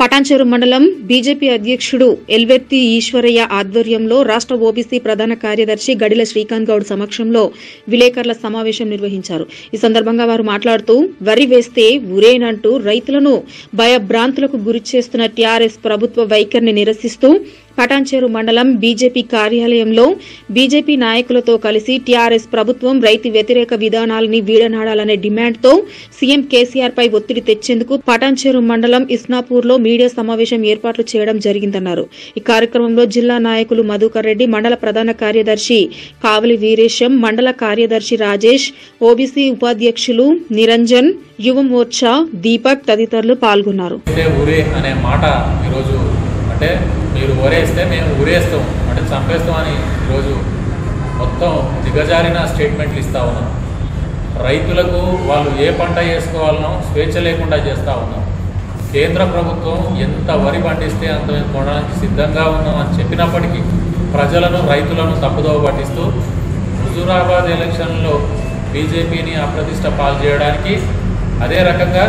పటాన్చెరు మండలం బీజేపీ అధ్యక్షుడు ఎల్వెత్తి ఈశ్వరయ్య ఆధ్వర్యంలో రాష్ట్ర ఓబీసీ ప్రధాన కార్యదర్శి గడిల శ్రీకాంత్ గౌడ్ సమక్షంలో విలేకరుల సమావేశం నిర్వహించారు ఈ సందర్భంగా వారు మాట్లాడుతూ వరి వేస్తే ఉరేనంటూ రైతులను భయభ్రాంతులకు గురి చేస్తున్న టీఆర్ఎస్ ప్రభుత్వ వైఖరిని నిరసిస్తూ పటాన్చేరు మండలం బీజేపీ కార్యాలయంలో బీజేపీ నాయకులతో కలిసి టీఆర్ఎస్ ప్రభుత్వం రైతు వ్యతిరేక విధానాలని వీడనాడాలనే డిమాండ్తో సీఎం కేసీఆర్ పై ఒత్తిడి తెచ్చేందుకు పటాన్చేరు మండలం ఇస్నాపూర్లో మీడియా సమావేశం ఏర్పాట్లు చేయడం జరిగిందన్నారు ఈ కార్యక్రమంలో జిల్లా నాయకులు మధుకర్ రెడ్డి మండల ప్రధాన కార్యదర్శి కావలి వీరేశం మండల కార్యదర్శి రాజేష్ ఓబీసీ ఉపాధ్యక్షులు నిరంజన్ యువ మోర్చా దీపక్ తదితరులు పాల్గొన్నారు అయితే ఊరే అనే మాట ఈరోజు అంటే మీరు ఊరేస్తే మేము ఊరేస్తాం అంటే చంపేస్తాం అని ఈరోజు మొత్తం దిగజారిన స్టేట్మెంట్లు ఇస్తా ఉన్నాం రైతులకు వాళ్ళు ఏ పంట వేసుకోవాలనో స్వేచ్ఛ లేకుండా చేస్తూ ఉన్నాం కేంద్ర ప్రభుత్వం ఎంత వరి పండిస్తే అంత మేము కొనడానికి సిద్ధంగా ఉన్నాం అని చెప్పినప్పటికీ ప్రజలను రైతులను తప్పుదోవ పట్టిస్తూ హుజూరాబాద్ ఎలక్షన్లో బీజేపీని అప్రతిష్ట పాలు చేయడానికి అదే రకంగా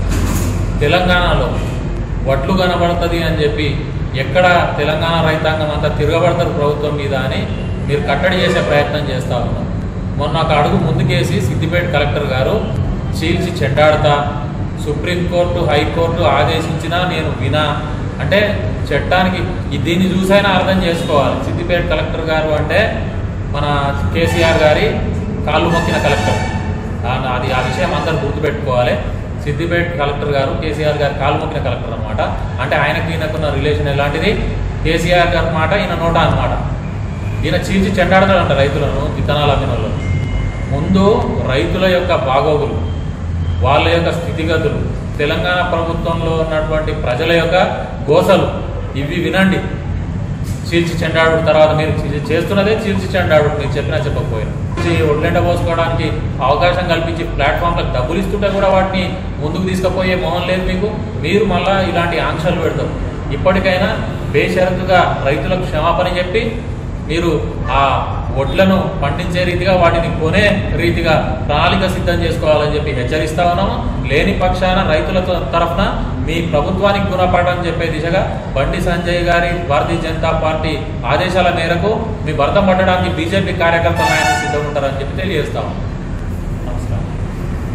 తెలంగాణలో వడ్లు కనబడుతుంది అని చెప్పి ఎక్కడ తెలంగాణ రైతాంగం అంతా తిరగబడతారు ప్రభుత్వం మీద అని మీరు కట్టడి చేసే ప్రయత్నం చేస్తూ ఉన్నారు మొన్న ఒక అడుగు ముందుకేసి సిద్దిపేట కలెక్టర్ గారు చీల్చి చెడ్డాడతా సుప్రీంకోర్టు హైకోర్టు ఆదేశించినా నేను వినా అంటే చట్టానికి ఈ దీన్ని చూసైనా అర్థం చేసుకోవాలి సిద్దిపేట కలెక్టర్ గారు అంటే మన కేసీఆర్ గారి కాళ్ళు మొక్కిన కలెక్టర్ ఆ- అది ఆ విషయం అందరూ గుర్తుపెట్టుకోవాలి సిద్దిపేట కలెక్టర్ గారు కేసీఆర్ గారు కాలు మొక్కిన కలెక్టర్ అనమాట అంటే ఆయనకి ఈయనకున్న రిలేషన్ ఎలాంటిది కేసీఆర్ గారి మాట ఈయన నోట అనమాట ఈయన చీల్చి చెండాడతాడంట రైతులను విత్తనాలు అమ్మిన వాళ్ళు ముందు రైతుల యొక్క బాగోగులు వాళ్ళ యొక్క స్థితిగతులు తెలంగాణ ప్రభుత్వంలో ఉన్నటువంటి ప్రజల యొక్క గోసలు ఇవి వినండి చీల్చి చెండాడు తర్వాత మీరు చీ- చేస్తున్నదే చీల్చి చెండాడు మీరు చెప్పినా చెప్పకపోయినా ఈ ఒడ్లెండ పోసుకోవడానికి అవకాశం కల్పించి ప్లాట్ఫామ్లకు డబ్బులు ఇస్తుంటే కూడా వాటిని ముందుకు తీసుకుపోయే మొహం లేదు మీకు మీరు మళ్ళా ఇలాంటి ఆంక్షలు పెడతారు ఇప్పటికైనా బేషరతుగా రైతులకు క్షమాపణ చెప్పి మీరు ఆ వడ్లను పండించే రీతిగా వాటిని కొనే రీతిగా ప్రణాళిక సిద్ధం చేసుకోవాలని చెప్పి హెచ్చరిస్తా ఉన్నాము లేని పక్షాన రైతుల త- తరఫున మీ ప్రభుత్వానికి గుణపాఠం చెప్పే దిశగా బండి సంజయ్ గారి భారతీయ జనతా పార్టీ ఆదేశాల మేరకు మీ భర్త పట్టడానికి బీజేపీ కార్యకర్తలు ఆయన సిద్ధం ఉంటారని చెప్పి తెలియజేస్తాము